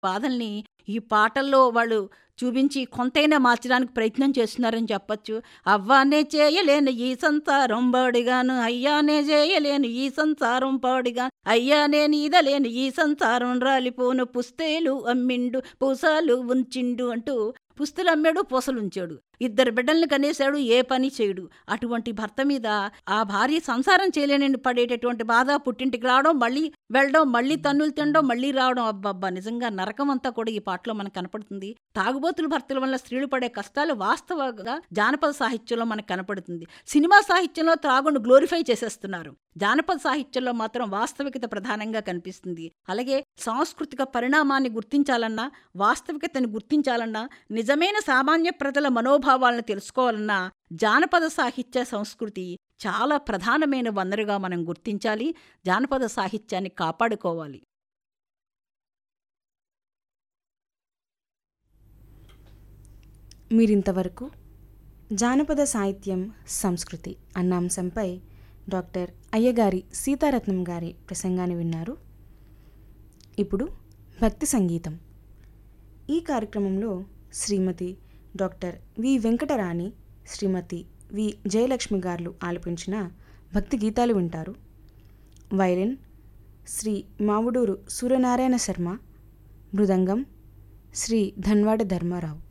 బాధల్ని ఈ పాటల్లో వాళ్ళు చూపించి కొంతైనా మార్చడానికి ప్రయత్నం చేస్తున్నారని చెప్పొచ్చు అవ్వానే చేయలేను ఈ సంసారం బాడిగాను అయ్యానే చేయలేను ఈ సంసారం పాడిగా అయ్యానే నీదలేను ఈ సంసారం రాలిపోను పుస్తేలు అమ్మిండు పూసాలు ఉంచిండు అంటూ పుస్తులు అమ్మాడు పూసలు ఉంచాడు ఇద్దరు బిడ్డల్ని కనేశాడు ఏ పని చేయడు అటువంటి భర్త మీద ఆ భార్య సంసారం చేయలేని పడేటటువంటి బాధ పుట్టింటికి రావడం మళ్ళీ వెళ్ళడం మళ్ళీ తన్నులు తినడం మళ్ళీ రావడం అబ్బబ్బా నిజంగా నరకం అంతా కూడా ఈ పాటలో మనకు కనపడుతుంది తాగుబోతుల భర్తల వల్ల స్త్రీలు పడే కష్టాలు వాస్తవంగా జానపద సాహిత్యంలో మనకు కనపడుతుంది సినిమా సాహిత్యంలో త్రాగును గ్లోరిఫై చేసేస్తున్నారు జానపద సాహిత్యంలో మాత్రం వాస్తవికత ప్రధానంగా కనిపిస్తుంది అలాగే సాంస్కృతిక పరిణామాన్ని గుర్తించాలన్నా వాస్తవికతను గుర్తించాలన్నా నిజమైన సామాన్య ప్రజల మనోభావాలను తెలుసుకోవాలన్నా జానపద సాహిత్య సంస్కృతి చాలా ప్రధానమైన వనరుగా మనం గుర్తించాలి జానపద సాహిత్యాన్ని కాపాడుకోవాలి మీరింతవరకు జానపద సాహిత్యం సంస్కృతి అన్న అంశంపై డాక్టర్ అయ్యగారి సీతారత్నం గారి ప్రసంగాన్ని విన్నారు ఇప్పుడు భక్తి సంగీతం ఈ కార్యక్రమంలో Shrimati doctor V Venkatarani Shrimati V Jayalakshmi garu ఆలపించిన భక్తి గీతాలు వింటారు వైలిన్ శ్రీ మావుడూరు సూర్యనారాయణ శర్మ మృదంగం శ్రీ ధన్వాడ ధర్మారావు